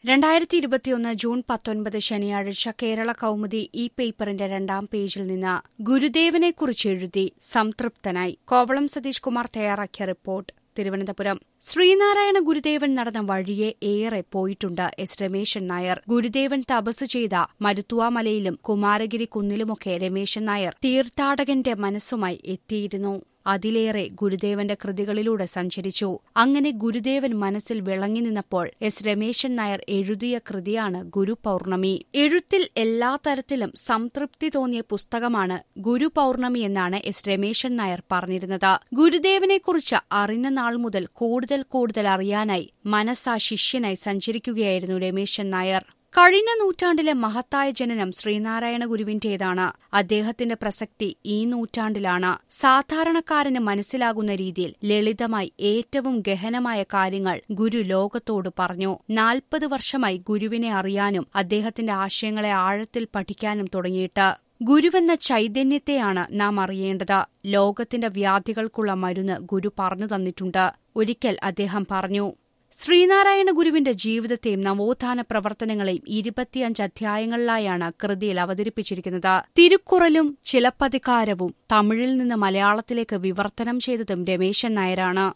രണ്ടായിരത്തി ഇരുപത്തിയൊന്ന് ജൂൺ പത്തൊൻപത് ശനിയാഴ്ച കേരള കൗമുദി ഈ പേപ്പറിന്റെ രണ്ടാം പേജിൽ നിന്ന് ഗുരുദേവനെക്കുറിച്ച് എഴുതി സംതൃപ്തനായി കോവളം സതീഷ് കുമാർ തയ്യാറാക്കിയ റിപ്പോർട്ട് തിരുവനന്തപുരം ശ്രീനാരായണ ഗുരുദേവൻ നടന്ന വഴിയെ ഏറെ പോയിട്ടുണ്ട് എസ് രമേശൻ നായർ ഗുരുദേവൻ തപസ് ചെയ്ത മരുത്തുവാമലയിലും കുമാരഗിരി കുന്നിലുമൊക്കെ രമേശൻ നായർ തീർത്ഥാടകന്റെ മനസ്സുമായി എത്തിയിരുന്നു അതിലേറെ ഗുരുദേവന്റെ കൃതികളിലൂടെ സഞ്ചരിച്ചു അങ്ങനെ ഗുരുദേവൻ മനസ്സിൽ വിളങ്ങി നിന്നപ്പോൾ എസ് രമേശൻ നായർ എഴുതിയ കൃതിയാണ് ഗുരുപൌർണമി എഴുത്തിൽ എല്ലാ തരത്തിലും സംതൃപ്തി തോന്നിയ പുസ്തകമാണ് ഗുരുപൌർണമി എന്നാണ് എസ് രമേശൻ നായർ പറഞ്ഞിരുന്നത് ഗുരുദേവനെക്കുറിച്ച് അറിഞ്ഞ നാൾ മുതൽ കൂടുതൽ കൂടുതൽ അറിയാനായി മനസ്സാ ശിഷ്യനായി സഞ്ചരിക്കുകയായിരുന്നു രമേശൻ നായർ കഴിഞ്ഞ നൂറ്റാണ്ടിലെ മഹത്തായ ജനനം ശ്രീനാരായണ ഗുരുവിന്റേതാണ് അദ്ദേഹത്തിന്റെ പ്രസക്തി ഈ നൂറ്റാണ്ടിലാണ് സാധാരണക്കാരന് മനസ്സിലാകുന്ന രീതിയിൽ ലളിതമായി ഏറ്റവും ഗഹനമായ കാര്യങ്ങൾ ഗുരു ലോകത്തോട് പറഞ്ഞു നാൽപ്പത് വർഷമായി ഗുരുവിനെ അറിയാനും അദ്ദേഹത്തിന്റെ ആശയങ്ങളെ ആഴത്തിൽ പഠിക്കാനും തുടങ്ങിയിട്ട് ഗുരുവെന്ന ചൈതന്യത്തെയാണ് നാം അറിയേണ്ടത് ലോകത്തിന്റെ വ്യാധികൾക്കുള്ള മരുന്ന് ഗുരു പറഞ്ഞു തന്നിട്ടുണ്ട് ഒരിക്കൽ അദ്ദേഹം പറഞ്ഞു ശ്രീനാരായണ ഗുരുവിന്റെ ജീവിതത്തെയും നവോത്ഥാന പ്രവർത്തനങ്ങളെയും ഇരുപത്തിയഞ്ച് അധ്യായങ്ങളിലായാണ് കൃതിയിൽ അവതരിപ്പിച്ചിരിക്കുന്നത് തിരുക്കുറലും ചിലപ്പതികാരവും തമിഴിൽ നിന്ന് മലയാളത്തിലേക്ക് വിവർത്തനം ചെയ്തതും രമേശൻ നായരാണ്